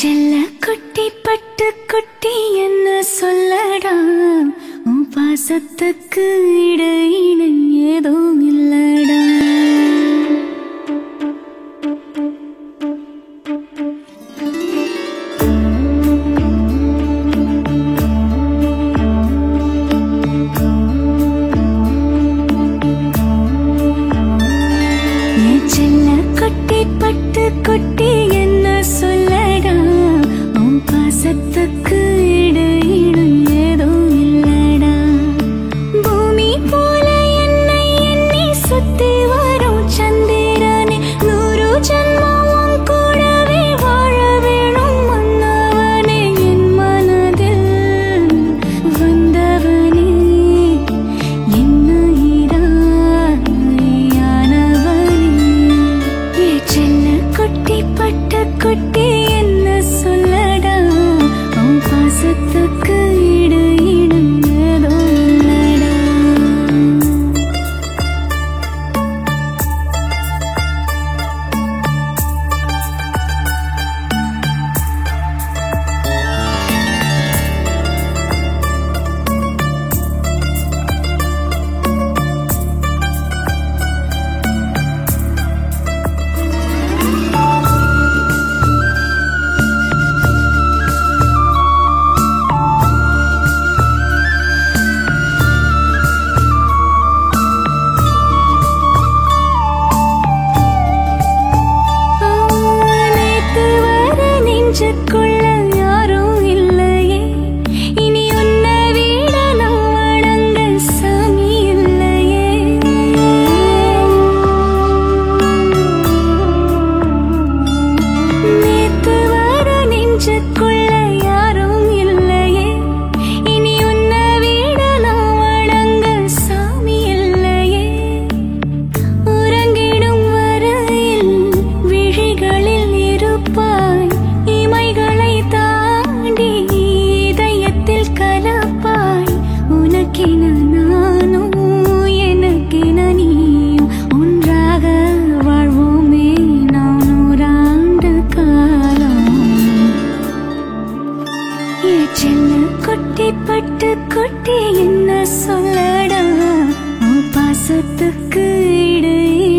செல்ல குட்டி பட்டு குட்டி என்ன சொல்லடா உன் பாசத்துக்கு இடையில ஏதும் இல்லடா என் செல்ல குட்டி பட்டு குட்டி என்ன சொல்லடா உன் பாசத்துக்கு இடையில ஏதும் இல்லடா பூமி போல என்னை எண்ணி சுத்தி வரும் சந்திரனே நூறு ஜன்மம் உன் கூடவே வாழ வேணும் மன்னவனே என் மனதில் வந்தவனே என்ன ஏ செல்ல குட்டி பட்ட குட்டி என்ன சொல்லடா உன் பாசத்துக்கு இடையிட ஏதோ இல்லடா நேத்து வர நெஞ்சுக்குள்ள யாரும் இல்லையே இனி உன்னை விட நான் வணங்க சாமி இல்லையே நேத்து வர நெஞ்சுக்குள்ள யாரும் இல்லையே இனி உன்னை விட நான் வணங்க சாமி இல்லையே உறங்கிடும் வரையில் விழிகளில் இருப்பாய் இமைகளை தாண்டி இதயத்தில் கலப்பாய் உனக்கென நானும் எனக்கென நீயும் ஒன்றாக வாழ்வோமே நாம் நூறாண்டு காலம் ஏ செல்ல குட்டி பட்டு குட்டி என்ன சொல்லடா உன் பாசத்துக்கு இடையே